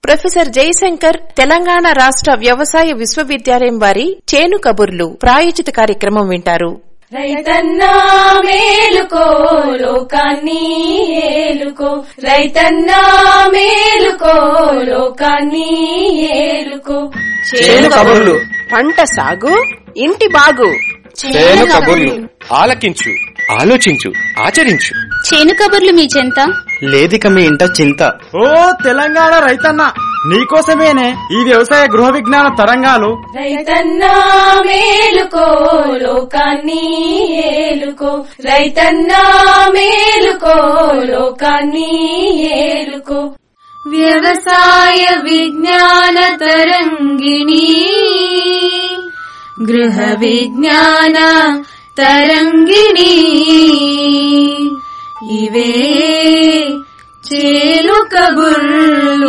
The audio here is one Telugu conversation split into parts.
ప్రొఫెసర్ జయశంకర్ తెలంగాణ రాష్ట్ర వ్యవసాయ విశ్వవిద్యాలయం వారి చేను కబుర్లు ప్రాయోజిత కార్యక్రమం వింటారు రైతన్నా మేలుకో లోకాన్ని ఏలుకో రైతన్నా మేలుకో లోకాన్ని ఏలుకో చేను కబుర్లు పంట సాగు ఇంటి బాగు చేను కబుర్లు ఆలకించు ఆలోచించు ఆచరించు చేను కబుర్లు మీ చెంత లేదిక మీ ఇంట చింత ఓ తెలంగాణ రైతన్న నీకోసమేనే ఈ వ్యవసాయ గృహ విజ్ఞాన తరంగాలు రైతన్నా మేలుకో లోకాన్ని ఏలుకో రైతన్నా మేలుకో లోకాన్ని ఏలుకో వ్యవసాయ విజ్ఞాన తరంగిణి గృహ విజ్ఞాన తరంగిణి ఇవే చేలు కబుర్లు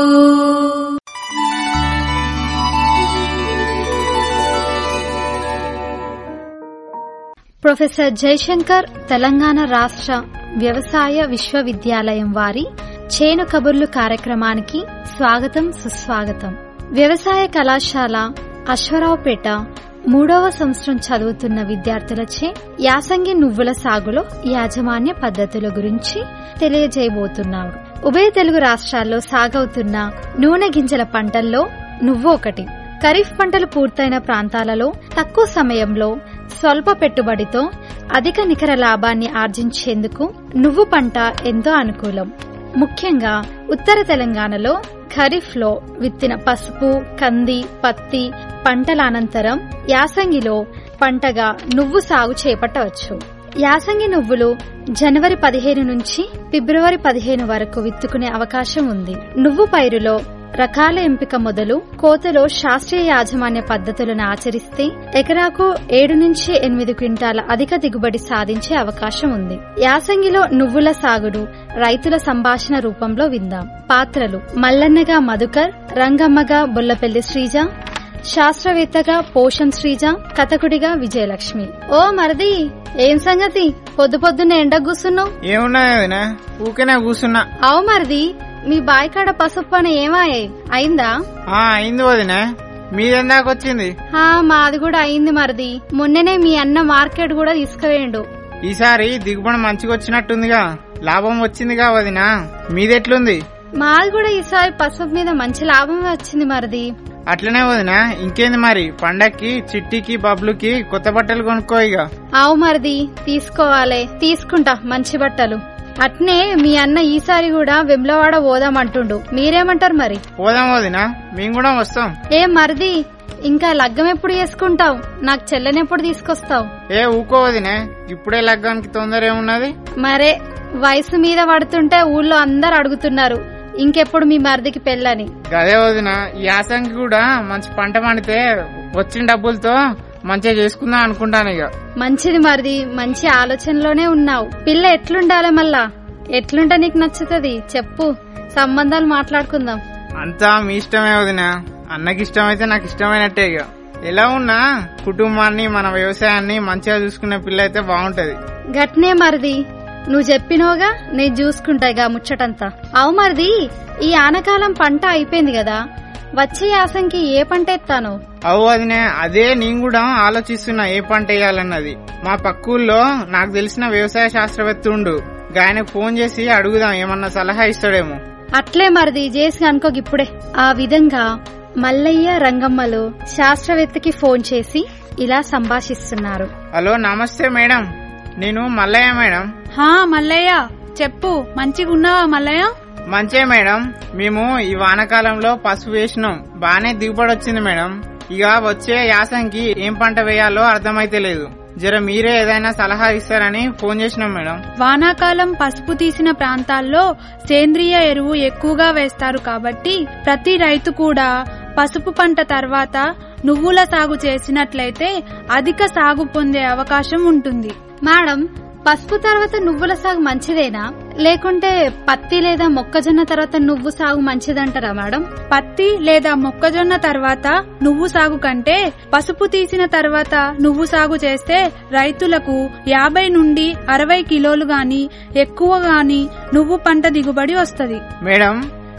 ప్రొఫెసర్ జయశంకర్ తెలంగాణ రాష్ట్ర వ్యవసాయ విశ్వవిద్యాలయం వారి చేను కబుర్లు కార్యక్రమానికి స్వాగతం సుస్వాగతం వ్యవసాయ కళాశాల అశ్వరావుపేట మూడవ సంవత్సరం చదువుతున్న విద్యార్థులచే యాసంగి నువ్వుల సాగులో యాజమాన్య పద్ధతుల గురించి తెలియజేయబోతున్నాడు ఉభయ తెలుగు రాష్ట్రాల్లో సాగవుతున్న నూనె గింజల పంటల్లో నువ్వు ఒకటి ఖరీఫ్ పంటలు పూర్తయిన ప్రాంతాలలో తక్కువ సమయంలో స్వల్ప పెట్టుబడితో అధిక నికర లాభాన్ని ఆర్జించేందుకు నువ్వు పంట ఎంతో అనుకూలం ముఖ్యంగా ఉత్తర తెలంగాణలో ఖరీఫ్ లో విత్తిన పసుపు కంది పత్తి పంటల అనంతరం యాసంగిలో పంటగా నువ్వు సాగు చేపట్టవచ్చు యాసంగి నువ్వులు జనవరి పదిహేను నుంచి ఫిబ్రవరి పదిహేను వరకు విత్తుకునే అవకాశం ఉంది నువ్వు పైరులో రకాల ఎంపిక మొదలు కోతలో శాస్త్రీయ యాజమాన్య పద్ధతులను ఆచరిస్తే ఎకరాకు ఏడు నుంచి ఎనిమిది క్వింటాల అధిక దిగుబడి సాధించే అవకాశం ఉంది యాసంగిలో నువ్వుల సాగుడు రైతుల సంభాషణ రూపంలో విందాం పాత్రలు మల్లన్నగా మధుకర్ రంగమ్మగా బొల్లపెల్లి శ్రీజ శాస్త్రవేత్తగా పోషం శ్రీజ కథకుడిగా విజయలక్ష్మి ఓ మరది ఏం సంగతి పొద్దు పొద్దున్న ఎండ కూసున్నావు ఏమున్నది ఊకనే కూర్చున్నా అవు మరిది మీ బాయికాడ పసుపు పని ఏమాయే అయిందా ఆ అయింది వదిన మీదెందాక వచ్చింది ఆ మాది కూడా అయింది మరిది మొన్ననే మీ అన్న మార్కెట్ కూడా తీసుకువేయండు ఈసారి దిగుబడి మంచిగా వచ్చినట్టుందిగా లాభం వచ్చిందిగా వదిన మీదెట్లుంది మాది కూడా ఈసారి పసుపు మీద మంచి లాభం వచ్చింది మరిది అట్లనే వదిన ఇంకేంది మరి పండక్కి చిట్టికి బబ్లుకి కొత్త బట్టలు కొనుక్కో ఇక ఆవు మరిది తీసుకోవాలి తీసుకుంటా మంచి బట్టలు అట్నే మీ అన్న ఈసారి కూడా వెమ్లవాడ పోదామంటుండు మీరేమంటారు మరి పోదాం వదిన మేము కూడా వస్తాం ఏ మరిది ఇంకా లగ్గం ఎప్పుడు చేసుకుంటావు నాకు చెల్లెనెప్పుడు తీసుకొస్తావు ఏ ఊకో వదినే ఇప్పుడే లగ్గానికి తొందర ఏమున్నది మరే వయసు మీద పడుతుంటే ఊళ్ళో అందరు అడుగుతున్నారు ఇంకెప్పుడు మీ మరిదికి పెళ్ళని గదే వదిన ఈ యాసంగి కూడా మంచి పంట పండితే వచ్చిన డబ్బులతో మంచిగా చేసుకుందాం అనుకుంటాను ఇక మంచిది మరిది మంచి ఆలోచనలోనే ఉన్నావు పిల్ల ఎట్లుండాలి మళ్ళా ఎట్లుంటే నీకు నచ్చుతుంది చెప్పు సంబంధాలు మాట్లాడుకుందాం అంతా మీ ఇష్టమే వదిన అన్నకి ఇష్టమైతే నాకు ఇష్టమైనట్టే ఇక ఎలా ఉన్నా కుటుంబాన్ని మన వ్యవసాయాన్ని మంచిగా చూసుకునే పిల్ల అయితే బాగుంటది గట్నే మరిది నువ్వు చెప్పినోగా నేను చూసుకుంటా ఇక ముచ్చటంతా అవు మరిది ఈ ఆనకాలం పంట అయిపోయింది కదా వచ్చే యాసంకి ఏ పంట ఎత్తాను అవు వదినే అదే నేను కూడా ఆలోచిస్తున్నా ఏ పంట వేయాలన్నది మా పక్కూల్లో నాకు తెలిసిన వ్యవసాయ శాస్త్రవేత్త ఉండు ఆయనకు ఫోన్ చేసి అడుగుదాం ఏమన్నా సలహా ఇస్తాడేమో అట్లే మరిది చేసి అనుకోక ఇప్పుడే ఆ విధంగా మల్లయ్య రంగమ్మలు శాస్త్రవేత్తకి ఫోన్ చేసి ఇలా సంభాషిస్తున్నారు హలో నమస్తే మేడం నేను మల్లయ్య మేడం హా మల్లయ్య చెప్పు మంచిగున్నావా మల్లయ్య మంచే మేడం మేము ఈ వానాకాలంలో పసుపు వేసినాం బానే దిగుబడి వచ్చింది మేడం ఇక వచ్చే యాసంకి ఏం పంట వేయాలో అర్థమైతే లేదు జర మీరే ఏదైనా సలహా ఇస్తారని ఫోన్ చేసినాం మేడం వానాకాలం పసుపు తీసిన ప్రాంతాల్లో సేంద్రియ ఎరువు ఎక్కువగా వేస్తారు కాబట్టి ప్రతి రైతు కూడా పసుపు పంట తర్వాత నువ్వుల సాగు చేసినట్లయితే అధిక సాగు పొందే అవకాశం ఉంటుంది మేడం పసుపు తర్వాత నువ్వుల సాగు మంచిదేనా లేకుంటే పత్తి లేదా మొక్కజొన్న తర్వాత నువ్వు సాగు మంచిదంటారా మేడం పత్తి లేదా మొక్కజొన్న తర్వాత నువ్వు సాగు కంటే పసుపు తీసిన తర్వాత నువ్వు సాగు చేస్తే రైతులకు యాభై నుండి అరవై కిలోలు గాని ఎక్కువ గాని నువ్వు పంట దిగుబడి వస్తది మేడం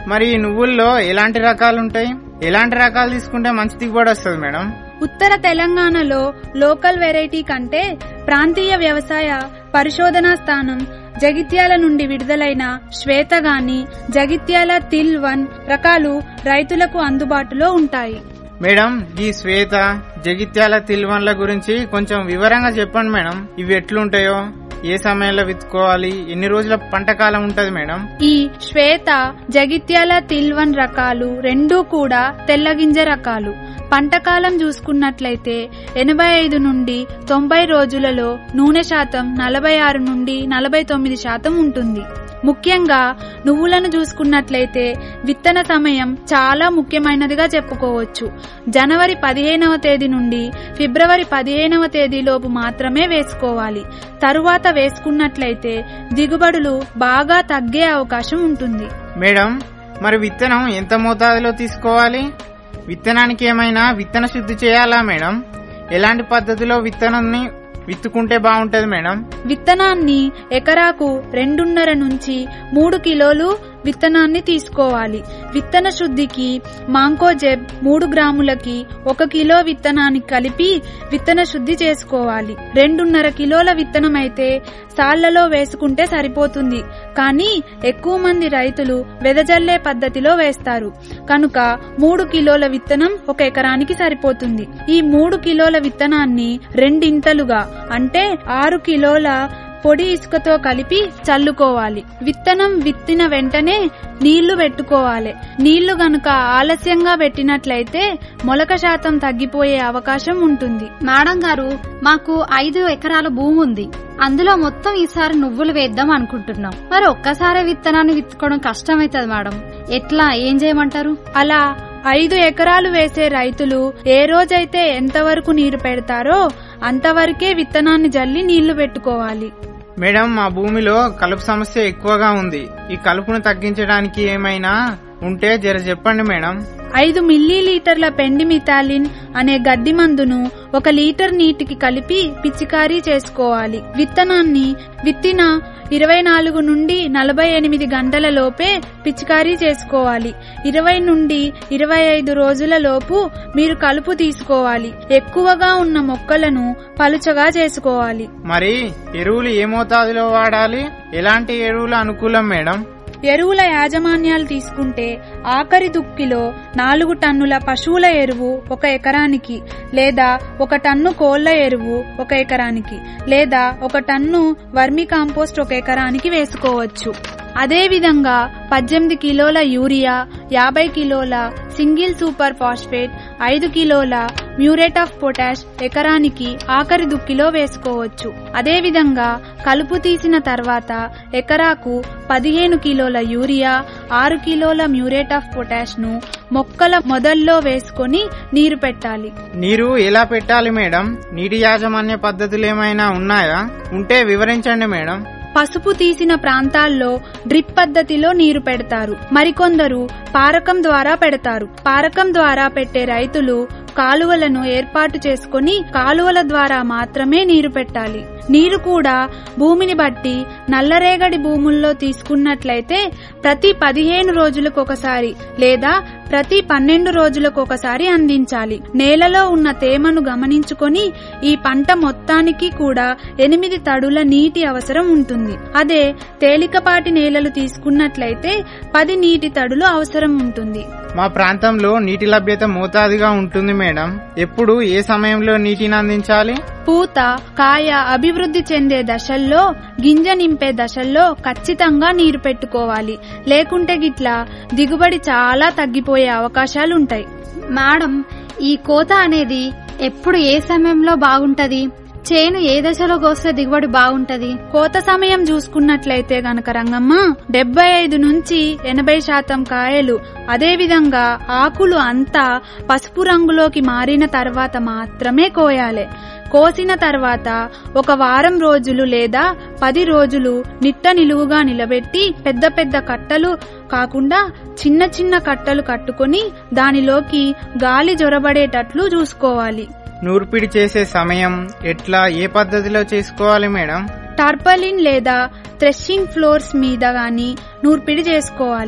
మరి ఈ నువ్వుల్లో ఎలాంటి రకాలు ఉంటాయి ఎలాంటి రకాలు తీసుకుంటే మంచి దిగుబడి వస్తుంది మేడం ఉత్తర తెలంగాణలో లోకల్ వెరైటీ కంటే ప్రాంతీయ వ్యవసాయ పరిశోధనా స్థానం జగిత్యాల నుండి విడుదలైన శ్వేత గాని జగిత్యాల తిల్ వన్ రకాలు రైతులకు అందుబాటులో ఉంటాయి మేడం ఈ శ్వేత జగిత్యాల తిల్వన్ల గురించి కొంచెం వివరంగా చెప్పండి మేడం ఇవి ఎట్లుంటాయో ఏ సమయంలో విత్తుకోవాలి ఎన్ని రోజుల పంట కాలం ఉంటది మేడం ఈ శ్వేత జగిత్యాల తిల్వన్ రకాలు రెండూ కూడా తెల్లగింజ రకాలు పంటకాలం చూసుకున్నట్లయితే ఎనభై ఐదు నుండి తొంభై రోజులలో నూనె శాతం నలభై ఆరు నుండి నలభై తొమ్మిది శాతం ఉంటుంది ముఖ్యంగా నువ్వులను చూసుకున్నట్లయితే విత్తన సమయం చాలా ముఖ్యమైనదిగా చెప్పుకోవచ్చు జనవరి పదిహేనవ తేదీ నుండి ఫిబ్రవరి పదిహేనవ తేదీలోపు మాత్రమే వేసుకోవాలి తరువాత వేసుకున్నట్లయితే దిగుబడులు బాగా తగ్గే అవకాశం ఉంటుంది మేడం మరి విత్తనం ఎంత మోతాదులో తీసుకోవాలి విత్తనానికి ఏమైనా విత్తన శుద్ధి చేయాలా మేడం ఎలాంటి పద్ధతిలో విత్తనాన్ని విత్తుకుంటే బాగుంటది మేడం విత్తనాన్ని ఎకరాకు రెండున్నర నుంచి మూడు కిలోలు విత్తనాన్ని తీసుకోవాలి విత్తన శుద్ధికి మాంకోజెబ్ మూడు గ్రాములకి ఒక కిలో విత్తనాన్ని కలిపి విత్తన శుద్ధి చేసుకోవాలి రెండున్నర కిలోల విత్తనం అయితే సాళ్లలో వేసుకుంటే సరిపోతుంది కానీ ఎక్కువ మంది రైతులు వెదజల్లే పద్ధతిలో వేస్తారు కనుక మూడు కిలోల విత్తనం ఒక ఎకరానికి సరిపోతుంది ఈ మూడు కిలోల విత్తనాన్ని రెండింతలుగా అంటే ఆరు కిలోల పొడి ఇసుకతో కలిపి చల్లుకోవాలి విత్తనం విత్తిన వెంటనే నీళ్లు పెట్టుకోవాలి నీళ్లు గనుక ఆలస్యంగా పెట్టినట్లయితే మొలక శాతం తగ్గిపోయే అవకాశం ఉంటుంది మేడం గారు మాకు ఐదు ఎకరాల భూమి ఉంది అందులో మొత్తం ఈసారి నువ్వులు వేద్దాం అనుకుంటున్నాం మరి ఒక్కసారి విత్తనాన్ని విత్తుకోవడం కష్టమైతుంది మేడం ఎట్లా ఏం చేయమంటారు అలా ఐదు ఎకరాలు వేసే రైతులు ఏ రోజైతే ఎంతవరకు నీరు పెడతారో అంతవరకే విత్తనాన్ని జల్లి నీళ్లు పెట్టుకోవాలి మేడం మా భూమిలో కలుపు సమస్య ఎక్కువగా ఉంది ఈ కలుపును తగ్గించడానికి ఏమైనా ఉంటే జర చెప్పండి మేడం ఐదు మిల్లీ లీటర్ల పెండి మిథాలిన్ అనే గడ్డి మందును ఒక లీటర్ నీటికి కలిపి పిచికారీ చేసుకోవాలి విత్తనాన్ని విత్తిన ఇరవై నాలుగు నుండి నలభై ఎనిమిది గంటల లోపే పిచికారీ చేసుకోవాలి ఇరవై నుండి ఇరవై ఐదు రోజుల లోపు మీరు కలుపు తీసుకోవాలి ఎక్కువగా ఉన్న మొక్కలను పలుచగా చేసుకోవాలి మరి ఎరువులు ఏ మోతాదులో వాడాలి ఎలాంటి ఎరువులు అనుకూలం మేడం ఎరువుల యాజమాన్యాలు తీసుకుంటే ఆఖరి దుక్కిలో నాలుగు టన్నుల పశువుల ఎరువు ఒక ఎకరానికి లేదా ఒక టన్ను కోళ్ల ఎరువు ఒక ఎకరానికి లేదా ఒక టన్ను వర్మి కాంపోస్ట్ ఒక ఎకరానికి వేసుకోవచ్చు అదేవిధంగా పద్దెనిమిది కిలోల యూరియా యాభై కిలోల సింగిల్ సూపర్ ఫాస్ఫేట్ ఐదు కిలోల మ్యూరేట్ ఆఫ్ పొటాష్ ఎకరానికి ఆఖరి దుక్కిలో వేసుకోవచ్చు అదేవిధంగా కలుపు తీసిన తర్వాత ఎకరాకు పదిహేను కిలోల యూరియా ఆరు కిలోల మ్యూరేట్ ఆఫ్ పొటాష్ ను మొక్కల మొదల్లో వేసుకొని నీరు పెట్టాలి నీరు ఎలా పెట్టాలి మేడం నీటి యాజమాన్య పద్ధతులు ఏమైనా ఉన్నాయా ఉంటే వివరించండి మేడం పసుపు తీసిన ప్రాంతాల్లో డ్రిప్ పద్ధతిలో నీరు పెడతారు మరికొందరు పారకం ద్వారా పెడతారు పారకం ద్వారా పెట్టే రైతులు కాలువలను ఏర్పాటు చేసుకుని కాలువల ద్వారా మాత్రమే నీరు పెట్టాలి నీరు కూడా భూమిని బట్టి నల్లరేగడి భూముల్లో తీసుకున్నట్లయితే ప్రతి పదిహేను రోజులకు ఒకసారి లేదా ప్రతి పన్నెండు రోజులకు ఒకసారి అందించాలి నేలలో ఉన్న తేమను గమనించుకొని ఈ పంట మొత్తానికి కూడా ఎనిమిది తడుల నీటి అవసరం ఉంటుంది అదే తేలికపాటి నేలలు తీసుకున్నట్లయితే పది నీటి తడులు అవసరం ఉంటుంది మా ప్రాంతంలో నీటి లభ్యత మోతాదుగా ఉంటుంది మేడం ఎప్పుడు ఏ సమయంలో నీటిని అందించాలి పూత కాయ అభివృద్ధి చెందే దశల్లో గింజ నింపే దశల్లో ఖచ్చితంగా నీరు పెట్టుకోవాలి లేకుంటే గిట్లా దిగుబడి చాలా తగ్గిపోయే అవకాశాలుంటాయి మేడం ఈ కోత అనేది ఎప్పుడు ఏ సమయంలో బాగుంటది చేను ఏ దశలో కోస్తే దిగుబడి బాగుంటది కోత సమయం చూసుకున్నట్లయితే గనక రంగమ్మ డెబ్బై ఐదు నుంచి ఎనభై శాతం కాయలు అదేవిధంగా ఆకులు అంతా పసుపు రంగులోకి మారిన తర్వాత మాత్రమే కోయాలి కోసిన తర్వాత ఒక వారం రోజులు లేదా పది రోజులు నిట్ట నిలువుగా నిలబెట్టి పెద్ద పెద్ద కట్టలు కాకుండా చిన్న చిన్న కట్టలు కట్టుకొని దానిలోకి గాలి జొరబడేటట్లు చూసుకోవాలి నూర్పిడి చేసే సమయం ఎట్లా ఏ పద్ధతిలో చేసుకోవాలి మేడం టార్పలిన్ లేదా థ్రెషింగ్ ఫ్లోర్స్ మీద గాని నూర్పిడి చేసుకోవాలి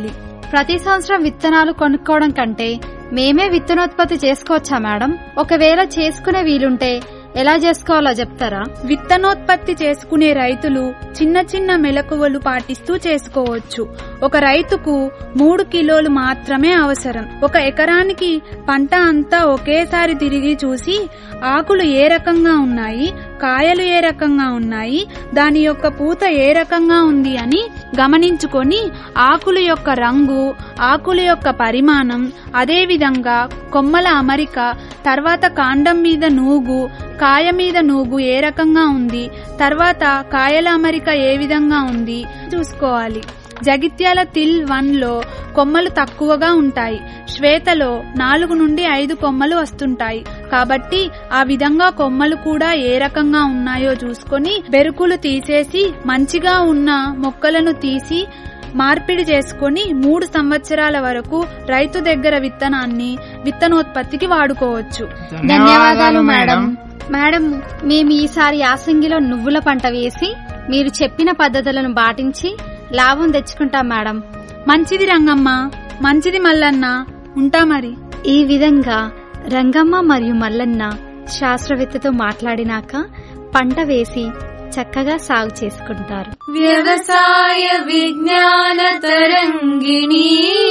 ప్రతి సంవత్సరం విత్తనాలు కొనుక్కోవడం కంటే మేమే విత్తనోత్పత్తి చేసుకోవచ్చా మేడం ఒకవేళ చేసుకునే వీలుంటే ఎలా చేసుకోవాలో చెప్తారా విత్తనోత్పత్తి చేసుకునే రైతులు చిన్న చిన్న మెలకువలు పాటిస్తూ చేసుకోవచ్చు ఒక రైతుకు మూడు కిలోలు మాత్రమే అవసరం ఒక ఎకరానికి పంట అంతా ఒకేసారి తిరిగి చూసి ఆకులు ఏ రకంగా ఉన్నాయి కాయలు ఏ రకంగా ఉన్నాయి దాని యొక్క పూత ఏ రకంగా ఉంది అని గమనించుకొని ఆకుల యొక్క రంగు ఆకుల యొక్క పరిమాణం అదేవిధంగా కొమ్మల అమరిక తర్వాత కాండం మీద నూగు కాయ మీద నూగు ఏ రకంగా ఉంది తర్వాత కాయల అమరిక ఏ విధంగా ఉంది చూసుకోవాలి జగిత్యాల తిల్ వన్ లో కొమ్మలు తక్కువగా ఉంటాయి శ్వేతలో నాలుగు నుండి ఐదు కొమ్మలు వస్తుంటాయి కాబట్టి ఆ విధంగా కొమ్మలు కూడా ఏ రకంగా ఉన్నాయో చూసుకొని బెరుకులు తీసేసి మంచిగా ఉన్న మొక్కలను తీసి మార్పిడి చేసుకొని మూడు సంవత్సరాల వరకు రైతు దగ్గర విత్తనాన్ని విత్తనోత్పత్తికి వాడుకోవచ్చు ధన్యవాదాలు మేడం మేడం మేము ఈసారి యాసంగిలో నువ్వుల పంట వేసి మీరు చెప్పిన పద్ధతులను పాటించి లాభం తెచ్చుకుంటాం మేడం మంచిది రంగమ్మ మంచిది మల్లన్న ఉంటా మరి ఈ విధంగా రంగమ్మ మరియు మల్లన్న శాస్త్రవేత్తతో మాట్లాడినాక పంట వేసి చక్కగా సాగు చేసుకుంటారు వ్యవసాయ విజ్ఞాన తరంగిణి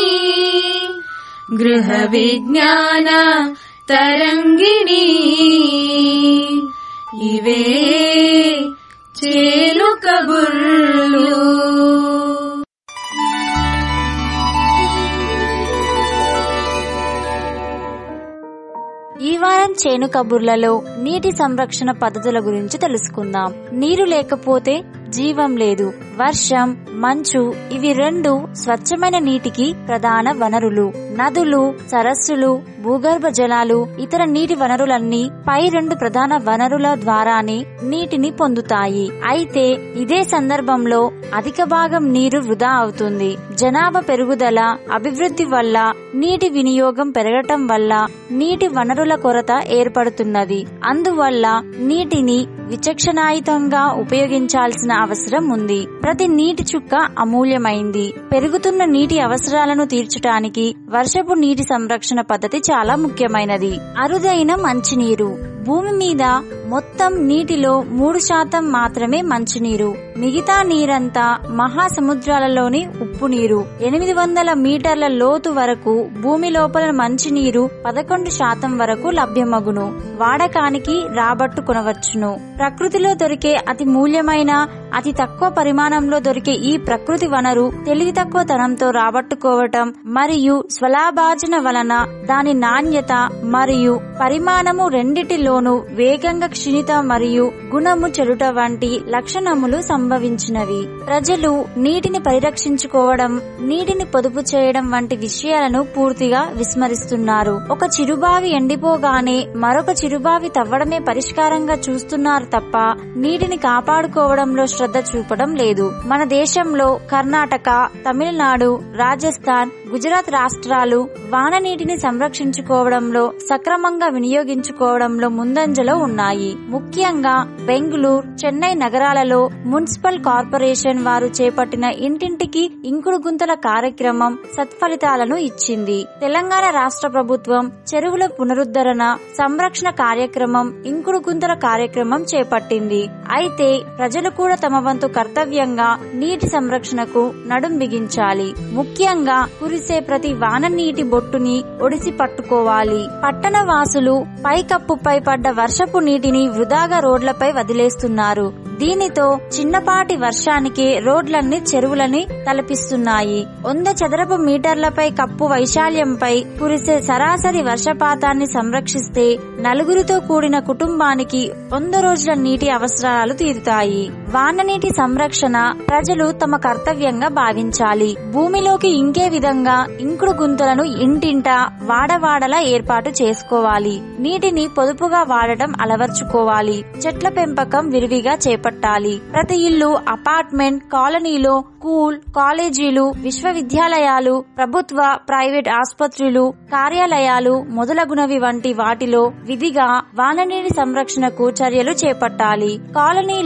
గృహ విజ్ఞాన తరంగిణి ఇవే చేలు కబుర్లు ఈ వారం చేను కబుర్లలో నీటి సంరక్షణ పద్ధతుల గురించి తెలుసుకుందాం నీరు లేకపోతే జీవం లేదు వర్షం మంచు ఇవి రెండు స్వచ్ఛమైన నీటికి ప్రధాన వనరులు నదులు సరస్సులు భూగర్భ జలాలు ఇతర నీటి వనరులన్నీ పై రెండు ప్రధాన వనరుల ద్వారానే నీటిని పొందుతాయి అయితే ఇదే సందర్భంలో అధిక భాగం నీరు వృధా అవుతుంది జనాభా పెరుగుదల అభివృద్ధి వల్ల నీటి వినియోగం పెరగటం వల్ల నీటి వనరుల కొరత ఏర్పడుతున్నది అందువల్ల నీటిని విచక్షణాయుతంగా ఉపయోగించాల్సిన అవసరం ఉంది ప్రతి నీటి చుక్క అమూల్యమైంది పెరుగుతున్న నీటి అవసరాలను తీర్చడానికి వర్షపు నీటి సంరక్షణ పద్ధతి చాలా ముఖ్యమైనది అరుదైన మంచినీరు భూమి మీద మొత్తం నీటిలో మూడు శాతం మాత్రమే మంచినీరు మిగతా నీరంతా మహాసముద్రాలలోని ఉప్పు నీరు ఎనిమిది వందల మీటర్ల లోతు వరకు భూమి లోపల మంచినీరు పదకొండు శాతం వరకు లభ్యమగును వాడకానికి రాబట్టుకొనవచ్చును ప్రకృతిలో దొరికే అతి మూల్యమైన అతి తక్కువ పరిమాణంలో దొరికే ఈ ప్రకృతి వనరు తెలివి తక్కువ తనంతో రాబట్టుకోవటం మరియు స్వలాభార్జన వలన దాని నాణ్యత మరియు పరిమాణము రెండిటిలోనూ వేగంగా క్షీణిత మరియు గుణము చెడుట వంటి లక్షణములు సంభవించినవి ప్రజలు నీటిని పరిరక్షించుకోవడం నీటిని పొదుపు చేయడం వంటి విషయాలను పూర్తిగా విస్మరిస్తున్నారు ఒక చిరుబావి ఎండిపోగానే మరొక చిరుబావి తవ్వడమే పరిష్కారంగా చూస్తున్నారు తప్ప నీటిని కాపాడుకోవడంలో శ్రద్ధ చూపడం లేదు మన దేశంలో కర్ణాటక తమిళనాడు రాజస్థాన్ గుజరాత్ రాష్ట్రాలు వాన నీటిని సంరక్షించుకోవడంలో సక్రమంగా వినియోగించుకోవడంలో ముందంజలో ఉన్నాయి ముఖ్యంగా బెంగళూరు చెన్నై నగరాలలో మున్సిపల్ కార్పొరేషన్ వారు చేపట్టిన ఇంటింటికి ఇంకుడు గుంతల కార్యక్రమం సత్ఫలితాలను ఇచ్చింది తెలంగాణ రాష్ట్ర ప్రభుత్వం చెరువుల పునరుద్ధరణ సంరక్షణ కార్యక్రమం ఇంకుడు గుంతల కార్యక్రమం చేపట్టింది అయితే ప్రజలు కూడా తమ వంతు కర్తవ్యంగా నీటి సంరక్షణకు నడుం బిగించాలి ముఖ్యంగా కురిసే ప్రతి వాన నీటి బొట్టుని ఒడిసి పట్టుకోవాలి పట్టణ వాసులు పైకప్పుపై పడ్డ వర్షపు నీటిని వృధాగా రోడ్లపై వదిలేస్తున్నారు దీనితో చిన్నపాటి వర్షానికి రోడ్లన్నీ చెరువులని తలపిస్తున్నాయి వంద చదరపు మీటర్లపై కప్పు వైశాల్యంపై కురిసే సరాసరి వర్షపాతాన్ని సంరక్షిస్తే నలుగురితో కూడిన కుటుంబానికి వంద రోజుల నీటి అవసరాలు తీరుతాయి వాన నీటి సంరక్షణ ప్రజలు తమ కర్తవ్యంగా భావించాలి భూమిలోకి ఇంకే విధంగా ఇంకుడు గుంతలను ఇంటింటా వాడవాడలా ఏర్పాటు చేసుకోవాలి నీటిని పొదుపుగా వాడటం అలవర్చుకోవాలి చెట్ల పెంపకం విరివిగా చేపట్టాలి ప్రతి ఇల్లు అపార్ట్మెంట్ కాలనీలో స్కూల్ కాలేజీలు విశ్వవిద్యాలయాలు ప్రభుత్వ ప్రైవేట్ ఆసుపత్రులు కార్యాలయాలు మొదలగునవి వంటి వాటిలో విధిగా వాననీటి సంరక్షణకు చర్యలు చేపట్టాలి కాలనీలో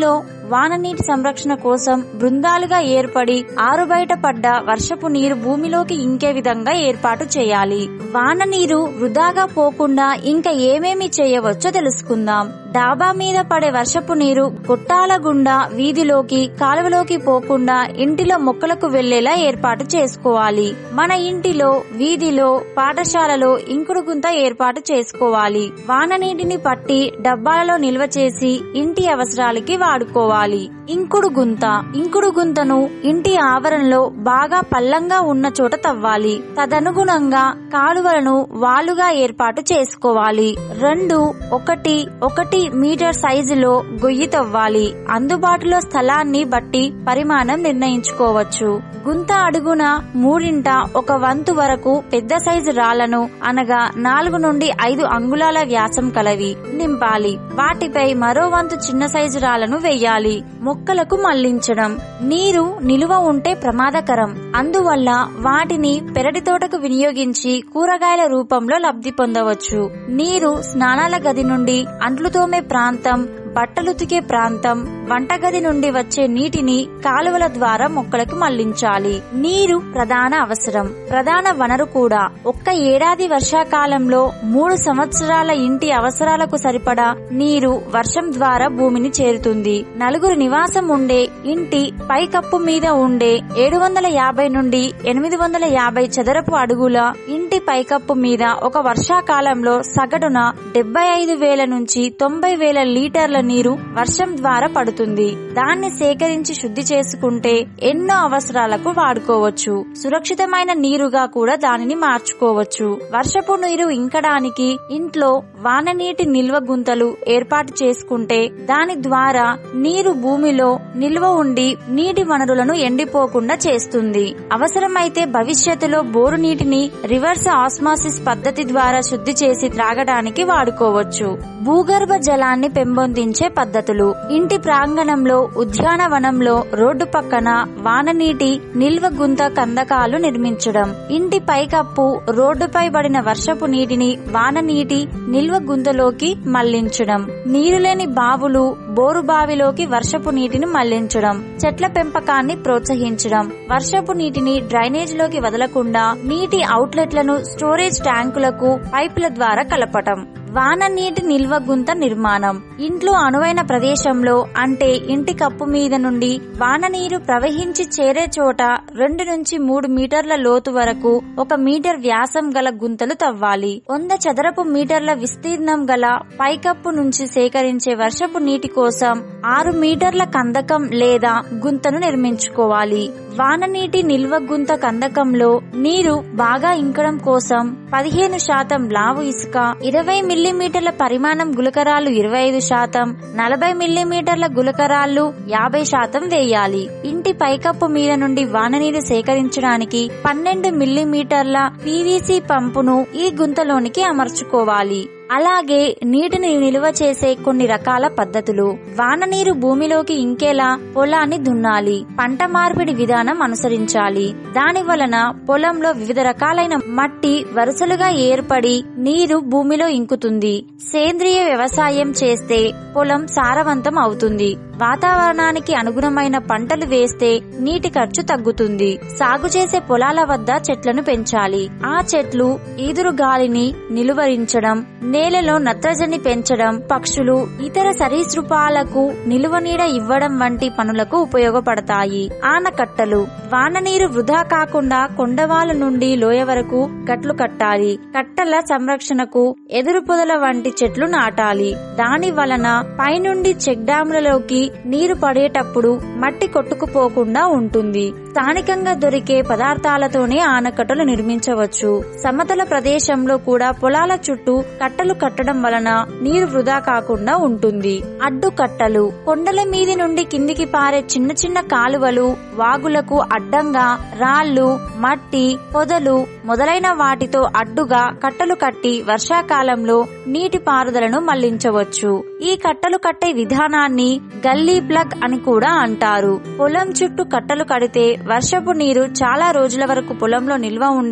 వాన నీటి సంరక్షణ కోసం బృందాలుగా ఏర్పడి ఆరుబయట పడ్డ వర్షపు నీరు భూమిలోకి ఇంకే విధంగా ఏర్పాటు చేయాలి వాన నీరు వృధాగా పోకుండా ఇంకా ఏమేమి చేయవచ్చో తెలుసుకుందాం డాబా మీద పడే వర్షపు నీరు గొట్టాల గుండా వీధిలోకి కాలువలోకి పోకుండా ఇంటిలో మొక్కలకు వెళ్లేలా ఏర్పాటు చేసుకోవాలి మన ఇంటిలో వీధిలో పాఠశాలలో ఇంకుడు గుంత ఏర్పాటు చేసుకోవాలి వాన నీటిని పట్టి డబ్బాలలో నిల్వ చేసి ఇంటి అవసరాలకి వాడుకోవాలి ఇంకుడు గుంత ఇంకుడు గుంతను ఇంటి ఆవరణలో బాగా పల్లంగా ఉన్న చోట తవ్వాలి తదనుగుణంగా కాలువలను వాలుగా ఏర్పాటు చేసుకోవాలి రెండు ఒకటి ఒకటి మీటర్ సైజులో గొయ్యి తవ్వాలి అందుబాటులో స్థలాన్ని బట్టి పరిమాణం నిర్ణయించుకోవచ్చు గుంత అడుగున మూడింట ఒక వంతు వరకు పెద్ద సైజు రాళ్లను అనగా నాలుగు నుండి ఐదు అంగుళాల వ్యాసం కలవి నింపాలి వాటిపై మరో వంతు చిన్న సైజు రాళ్లను వేయాలి మొక్కలకు మళ్లించడం నీరు నిలువ ఉంటే ప్రమాదకరం అందువల్ల వాటిని పెరటి తోటకు వినియోగించి కూరగాయల రూపంలో లబ్ధి పొందవచ్చు నీరు స్నానాల గది నుండి అంట్లు తోమే ప్రాంతం బట్టలుతికే ప్రాంతం వంటగది నుండి వచ్చే నీటిని కాలువల ద్వారా మొక్కలకు మళ్లించాలి నీరు ప్రధాన అవసరం ప్రధాన వనరు కూడా ఒక్క ఏడాది వర్షాకాలంలో మూడు సంవత్సరాల ఇంటి అవసరాలకు సరిపడా నీరు వర్షం ద్వారా భూమిని చేరుతుంది నలుగురు నివాసం ఉండే ఇంటి పైకప్పు మీద ఉండే ఏడు వందల యాభై నుండి ఎనిమిది వందల యాభై చదరపు అడుగుల ఇంటి పైకప్పు మీద ఒక వర్షాకాలంలో సగటున డెబ్బై ఐదు వేల నుంచి తొంభై వేల లీటర్ల నీరు వర్షం ద్వారా పడుతుంది దాన్ని సేకరించి శుద్ధి చేసుకుంటే ఎన్నో అవసరాలకు వాడుకోవచ్చు సురక్షితమైన నీరుగా కూడా దానిని మార్చుకోవచ్చు వర్షపు నీరు ఇంకడానికి ఇంట్లో వాన నీటి నిల్వ గుంతలు ఏర్పాటు చేసుకుంటే దాని ద్వారా నీరు భూమిలో నిల్వ ఉండి నీటి వనరులను ఎండిపోకుండా చేస్తుంది అవసరమైతే భవిష్యత్తులో బోరు నీటిని రివర్స్ ఆస్మాసిస్ పద్ధతి ద్వారా శుద్ధి చేసి త్రాగడానికి వాడుకోవచ్చు భూగర్భ జలాన్ని పెంపొందించే పద్ధతులు ఇంటి ప్రాంగణంలో ఉద్యానవనంలో రోడ్డు పక్కన వాననీటి నిల్వ గుంత కందకాలు నిర్మించడం ఇంటి పైకప్పు రోడ్డుపై పడిన వర్షపు నీటిని వాన నీటి నిల్వ గుంతలోకి మళ్లించడం నీరు లేని బావులు బోరు బావిలోకి వర్షపు నీటిని మళ్లించడం చెట్ల పెంపకాన్ని ప్రోత్సహించడం వర్షపు నీటిని డ్రైనేజీలోకి వదలకుండా నీటి అవుట్లెట్లను స్టోరేజ్ ట్యాంకులకు పైపుల ద్వారా కలపటం వాన నీటి నిల్వ గుంత నిర్మాణం ఇంట్లో అనువైన ప్రదేశంలో అంటే ఇంటి కప్పు మీద నుండి వాన నీరు ప్రవహించి చేరే చోట రెండు నుంచి మూడు మీటర్ల లోతు వరకు ఒక మీటర్ వ్యాసం గల గుంతలు తవ్వాలి వంద చదరపు మీటర్ల విస్తీర్ణం గల పైకప్పు నుంచి సేకరించే వర్షపు నీటి కోసం ఆరు మీటర్ల కందకం లేదా గుంతను నిర్మించుకోవాలి వాన నీటి నిల్వ గుంత కందకంలో నీరు బాగా ఇంకడం కోసం పదిహేను శాతం లావు ఇసుక ఇరవై మిల్లీమీటర్ల పరిమాణం గులకరాలు ఇరవై ఐదు శాతం నలభై మిల్లీమీటర్ల గులకరాళ్లు యాభై శాతం వేయాలి ఇంటి పైకప్పు మీద నుండి వాననీరు సేకరించడానికి పన్నెండు మిల్లీమీటర్ల పీవీసీ పంపును ఈ గుంతలోనికి అమర్చుకోవాలి అలాగే నీటిని నిల్వ చేసే కొన్ని రకాల పద్ధతులు వాన నీరు భూమిలోకి ఇంకేలా పొలాన్ని దున్నాలి పంట మార్పిడి విధానం అనుసరించాలి దాని వలన పొలంలో వివిధ రకాలైన మట్టి వరుసలుగా ఏర్పడి నీరు భూమిలో ఇంకుతుంది సేంద్రియ వ్యవసాయం చేస్తే పొలం సారవంతం అవుతుంది వాతావరణానికి అనుగుణమైన పంటలు వేస్తే నీటి ఖర్చు తగ్గుతుంది సాగు చేసే పొలాల వద్ద చెట్లను పెంచాలి ఆ చెట్లు ఈదురు గాలిని నిలువరించడం నేలలో నత్రజని పెంచడం పక్షులు ఇతర సరీసృపాలకు నిలువ నీడ ఇవ్వడం వంటి పనులకు ఉపయోగపడతాయి ఆనకట్టలు వాన నీరు వృధా కాకుండా కొండవాల నుండి లోయ వరకు గట్లు కట్టాలి కట్టల సంరక్షణకు ఎదురు పొదల వంటి చెట్లు నాటాలి దాని వలన పైనుండి చెక్ డ్యాంలలోకి నీరు పడేటప్పుడు మట్టి కొట్టుకుపోకుండా ఉంటుంది స్థానికంగా దొరికే పదార్థాలతోనే ఆనకట్టలు నిర్మించవచ్చు సమతల ప్రదేశంలో కూడా పొలాల చుట్టూ కట్టలు కట్టడం వలన నీరు వృధా కాకుండా ఉంటుంది అడ్డు కట్టలు కొండల మీది నుండి కిందికి పారే చిన్న చిన్న కాలువలు వాగులకు అడ్డంగా రాళ్లు మట్టి పొదలు మొదలైన వాటితో అడ్డుగా కట్టలు కట్టి వర్షాకాలంలో నీటి పారుదలను మళ్లించవచ్చు ఈ కట్టలు కట్టే విధానాన్ని గల్లీ ప్లగ్ అని కూడా అంటారు పొలం చుట్టూ కట్టలు కడితే వర్షపు నీరు చాలా రోజుల వరకు పొలంలో నిల్వ ఉండి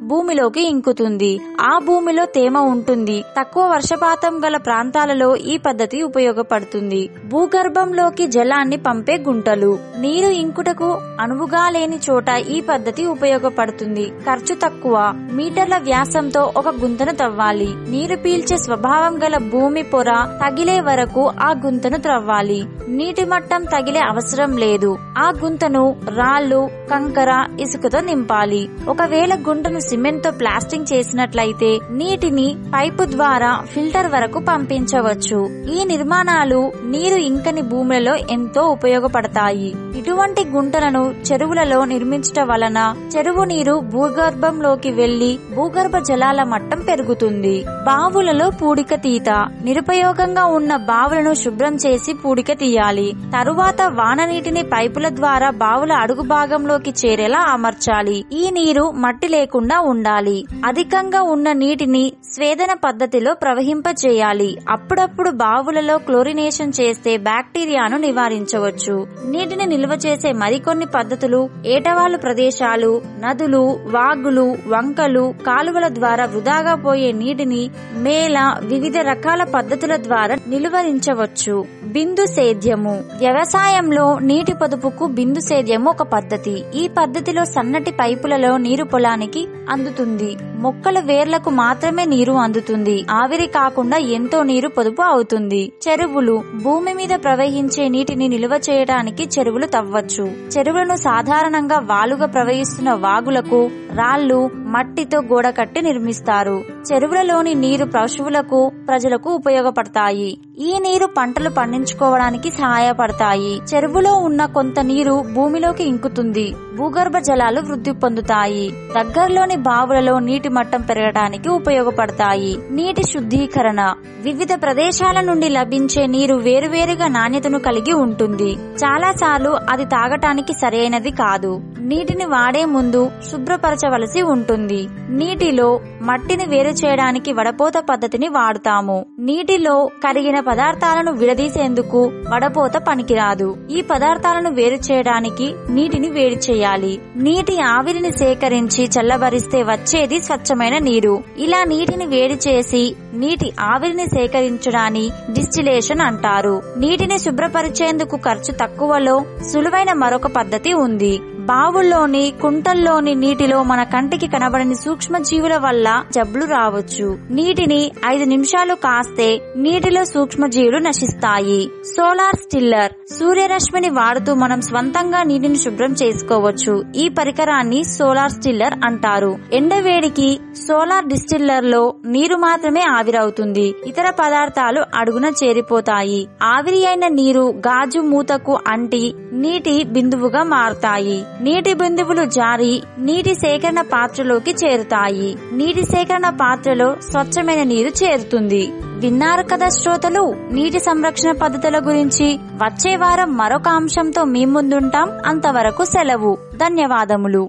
భూమిలోకి ఇంకుతుంది ఆ భూమిలో తేమ ఉంటుంది తక్కువ వర్షపాతం గల ప్రాంతాలలో ఈ పద్ధతి ఉపయోగపడుతుంది భూగర్భంలోకి జలాన్ని పంపే గుంటలు నీరు ఇంకుటకు అనువుగా లేని చోట ఈ పద్ధతి ఉపయోగపడుతుంది ఖర్చు తక్కువ మీటర్ల వ్యాసంతో ఒక గుంతను తవ్వాలి నీరు పీల్చే స్వభావం గల భూమి పొర తగిలే వరకు ఆ గుంతను త్రవ్వాలి నీటి మట్టం తగిలే అవసరం లేదు ఆ గుంతను రాళ్లు కంకర ఇసుకతో నింపాలి ఒకవేళ గుంటను సిమెంట్ తో ప్లాస్టింగ్ చేసినట్లయితే నీటిని పైపు ద్వారా ఫిల్టర్ వరకు పంపించవచ్చు ఈ నిర్మాణాలు నీరు ఇంకని భూములలో ఎంతో ఉపయోగపడతాయి ఇటువంటి గుంటలను చెరువులలో నిర్మించటం వలన చెరువు నీరు భూగర్భంలోకి వెళ్లి భూగర్భ జలాల మట్టం పెరుగుతుంది బావులలో పూడిక తీత నిరుపయోగంగా ఉన్న బావులను శుభ్రం చేసి పూడిక తీయాలి తరువాత వాన నీటిని పైపుల ద్వారా బావుల అడుగు భాగంలోకి చేరేలా అమర్చాలి ఈ నీరు మట్టి లేకుండా ఉండాలి అధికంగా ఉన్న నీటిని స్వేదన పద్ధతిలో ప్రవహింపచేయాలి అప్పుడప్పుడు బావులలో క్లోరినేషన్ చేస్తే బ్యాక్టీరియాను నివారించవచ్చు నీటిని నిల్వ చేసే మరికొన్ని పద్ధతులు ఏటవాలు ప్రదేశాలు నదులు వాగులు వంకలు కాలువల ద్వారా వృధాగా పోయే నీటిని మేల వివిధ రకాల పద్ధతుల ద్వారా నిలువరించవచ్చు బిందు సేద్యము వ్యవసాయంలో నీటి పొదుపుకు బిందు సేద్యము ఒక పద్ధతి ఈ పద్ధతిలో సన్నటి పైపులలో నీరు పొలానికి అందుతుంది మొక్కల వేర్లకు మాత్రమే నీరు అందుతుంది ఆవిరి కాకుండా ఎంతో నీరు పొదుపు అవుతుంది చెరువులు భూమి మీద ప్రవహించే నీటిని నిల్వ చేయడానికి చెరువులు తవ్వచ్చు చెరువులను సాధారణంగా వాలుగా ప్రవహిస్తున్న వాగులకు రాళ్లు మట్టితో గోడ కట్టి నిర్మిస్తారు చెరువులలోని నీరు పశువులకు ప్రజలకు ఉపయోగపడతాయి ఈ నీరు పంటలు పండించుకోవడానికి సహాయపడతాయి చెరువులో ఉన్న కొంత నీరు భూమిలోకి ఇంకుతుంది భూగర్భ జలాలు వృద్ధి పొందుతాయి దగ్గరలోని బావులలో నీటి మట్టం పెరగడానికి ఉపయోగపడతాయి నీటి శుద్ధీకరణ వివిధ ప్రదేశాల నుండి లభించే నీరు వేరువేరుగా నాణ్యతను కలిగి ఉంటుంది చాలా సార్లు అది తాగటానికి సరైనది కాదు నీటిని వాడే ముందు శుభ్రపరచవలసి ఉంటుంది నీటిలో మట్టిని వేరు చేయడానికి వడపోత పద్ధతిని వాడుతాము నీటిలో కరిగిన పదార్థాలను విడదీసేందుకు వడపోత పనికిరాదు ఈ పదార్థాలను వేరు చేయడానికి నీటిని వేడి చేయాలి నీటి ఆవిరిని సేకరించి చల్లబరిస్తే వచ్చేది స్వచ్ఛమైన నీరు ఇలా నీటిని వేడి చేసి నీటి ఆవిరిని సేకరించడాన్ని డిస్టిలేషన్ అంటారు నీటిని శుభ్రపరిచేందుకు ఖర్చు తక్కువలో సులువైన మరొక పద్ధతి ఉంది బావుల్లోని కుంటల్లోని నీటిలో మన కంటికి కనబడని సూక్ష్మ జీవుల వల్ల జబ్బులు రావచ్చు నీటిని ఐదు నిమిషాలు కాస్తే నీటిలో సూక్ష్మ జీవులు నశిస్తాయి సోలార్ స్టిల్లర్ సూర్యరశ్మిని వాడుతూ మనం స్వంతంగా నీటిని శుభ్రం చేసుకోవచ్చు ఈ పరికరాన్ని సోలార్ స్టిల్లర్ అంటారు ఎండవేడికి సోలార్ డిస్టిల్లర్ లో నీరు మాత్రమే ఆవిరవుతుంది ఇతర పదార్థాలు అడుగున చేరిపోతాయి ఆవిరి అయిన నీరు గాజు మూతకు అంటి నీటి బిందువుగా మారుతాయి నీటి బిందువులు జారి నీటి సేకరణ పాత్రలోకి చేరుతాయి నీటి సేకరణ పాత్రలో స్వచ్ఛమైన నీరు చేరుతుంది విన్నారు కదా శ్రోతలు నీటి సంరక్షణ పద్ధతుల గురించి వచ్చే వారం మరొక అంశంతో మీ ముందుంటాం అంతవరకు సెలవు ధన్యవాదములు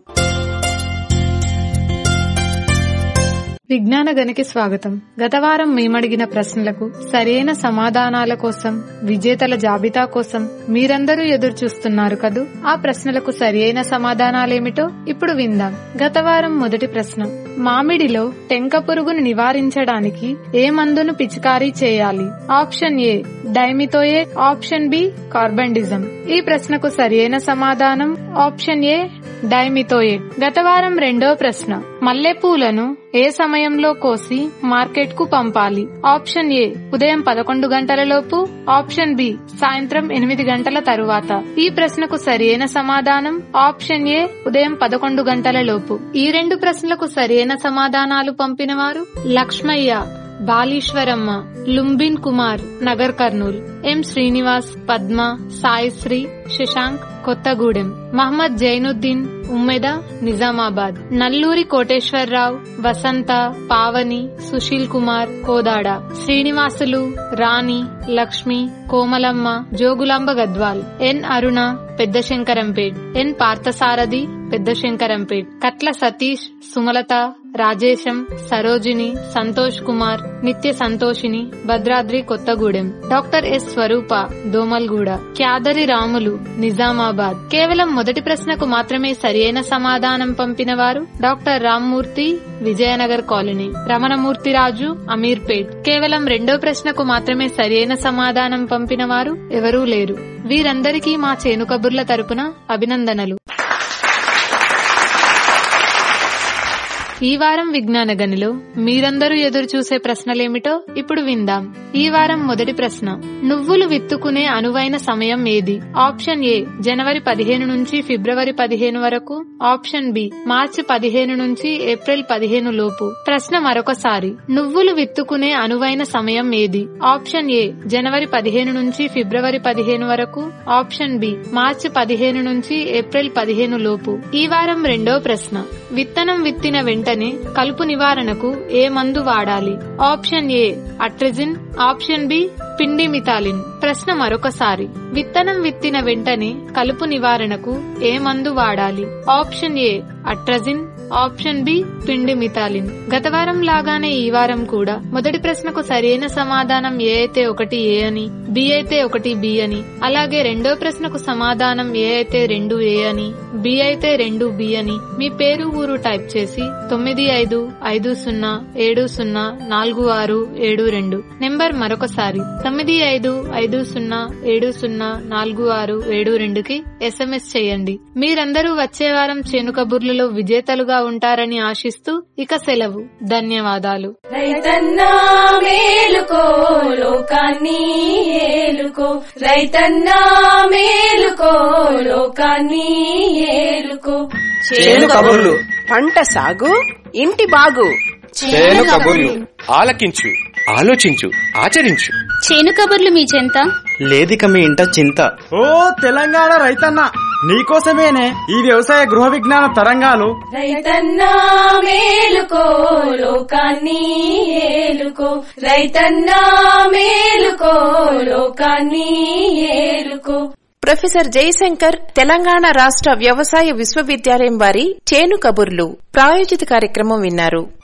విజ్ఞాన గనికి స్వాగతం గత వారం మేమడిగిన ప్రశ్నలకు సరైన సమాధానాల కోసం విజేతల జాబితా కోసం మీరందరూ ఎదురు చూస్తున్నారు కదూ ఆ ప్రశ్నలకు సరియైన సమాధానాలేమిటో ఇప్పుడు విందాం గత వారం మొదటి ప్రశ్న మామిడిలో టెంక పురుగును నివారించడానికి ఏ మందును పిచికారీ చేయాలి option A dimethoate option B carbendazim ఈ ప్రశ్నకు సరియైన సమాధానం ఆప్షన్ ఏ డైమితోయేట్ గత వారం రెండో ప్రశ్న మల్లెపూలను ఏ సమయంలో కోసి మార్కెట్ కు పంపాలి ఆప్షన్ ఏ ఉదయం పదకొండు గంటల లోపు ఆప్షన్ బి సాయంత్రం ఎనిమిది గంటల తరువాత ఈ ప్రశ్నకు సరియైన సమాధానం ఆప్షన్ ఏ ఉదయం పదకొండు గంటల లోపు ఈ రెండు ప్రశ్నలకు సరియైన సమాధానాలు పంపిన వారు లక్ష్మయ్య బాలీశ్వరమ్మ లుంబిన్ కుమార్ నగర్ కర్నూల్ ఎం శ్రీనివాస్ పద్మ సాయిశ్రీ శశాంక్ కొత్తగూడెం మహమ్మద్ జైనుద్దీన్ ఉమ్మెద నిజామాబాద్ నల్లూరి కోటేశ్వరరావు వసంత పావని సుశీల్ కుమార్ కోదాడ శ్రీనివాసులు రాణి లక్ష్మి కోమలమ్మ జోగులాంబ గద్వాల్ ఎన్ అరుణ పెద్ద శంకరంపేట్ ఎన్ పార్థసారథి పెద్ద శంకరంపేట్ కట్ల సతీష్ సుమలత రాజేశం సరోజిని సంతోష్ కుమార్ నిత్య సంతోషిని భద్రాద్రి కొత్తగూడెం డాక్టర్ ఎస్ స్వరూప దోమల్గూడ క్యాదరి రాములు నిజామాబాద్ కేవలం మొదటి ప్రశ్నకు మాత్రమే సరియైన సమాధానం పంపిన వారు డాక్టర్ రామ్మూర్తి విజయనగర్ కాలనీ రమణమూర్తి రాజు అమీర్పేట్ కేవలం రెండో ప్రశ్నకు మాత్రమే సరియైన సమాధానం పంపిన వారు ఎవరూ లేరు వీరందరికీ మా చేను కబుర్ల తరపున అభినందనలు ఈ వారం విజ్ఞాన గనిలో మీరందరూ ఎదురు చూసే ప్రశ్నలేమిటో ఇప్పుడు విందాం ఈ వారం మొదటి ప్రశ్న నువ్వులు విత్తుకునే అనువైన సమయం ఏది ఆప్షన్ ఏ జనవరి పదిహేను నుంచి ఫిబ్రవరి పదిహేను వరకు ఆప్షన్ బి మార్చి పదిహేను నుంచి ఏప్రిల్ పదిహేను లోపు ప్రశ్న మరొకసారి నువ్వులు విత్తుకునే అనువైన సమయం ఏది ఆప్షన్ ఏ జనవరి పదిహేను నుంచి ఫిబ్రవరి పదిహేను వరకు ఆప్షన్ బి మార్చి పదిహేను నుంచి ఏప్రిల్ పదిహేను లోపు ఈ వారం రెండో ప్రశ్న విత్తనం విత్తిన వెంటనే కలుపు నివారణకు ఏ మందు వాడాలి option A atrazine option B pendimethalin ప్రశ్న మరొకసారి విత్తనం విత్తిన వెంటనే కలుపు నివారణకు ఏ మందు వాడాలి option A atrazine option B pendimethalin గత వారం లాగానే ఈ వారం కూడా మొదటి ప్రశ్నకు సరైన సమాధానం ఏ అయితే ఒకటి ఏ అని బి అయితే ఒకటి బి అని అలాగే రెండో ప్రశ్నకు సమాధానం ఏ అయితే రెండు ఏ అని బి అయితే రెండు బి అని మీ పేరు ఊరు టైప్ చేసి తొమ్మిది ఐదు ఐదు సున్నా ఏడు సున్నా నాలుగు ఆరు ఏడు రెండు నెంబర్ మరొకసారి తొమ్మిది ఐదు ఐదు సున్నా ఏడు సున్నా నాలుగు ఆరు ఏడు రెండుకి ఎస్ఎంఎస్ చేయండి మీరందరూ వచ్చే వారం చేను కబుర్లలో విజేతలుగా ఉంటారని ఆశిస్తూ ఇక సెలవు ధన్యవాదాలు రైతన్నా మేలుకో లోకాన్ని ఏలుకో రైతన్నా మేలుకో లోకాన్ని ఏలుకో చేను కబుర్లు పంట సాగు ఇంటి బాగు చేను కబుర్లు ఆలకించు ఆలోచించు ఆచరించు చేను కబుర్లు మీ చెంత లేదిక మీ ఇంట చింత ఓ తెలంగాణ రైతన్న నీకోసమేనే ఈ వ్యవసాయ గృహ విజ్ఞాన తరంగాలు రైతన్నా మేలుకో లోకాన్ని ఏలుకో రైతన్నా మేలుకో లోకాన్ని ఏలుకో ప్రొఫెసర్ జయశంకర్ తెలంగాణ రాష్ట్ర వ్యవసాయ విశ్వవిద్యాలయం వారి చేను కబుర్లు ప్రాయోజిత కార్యక్రమం విన్నారు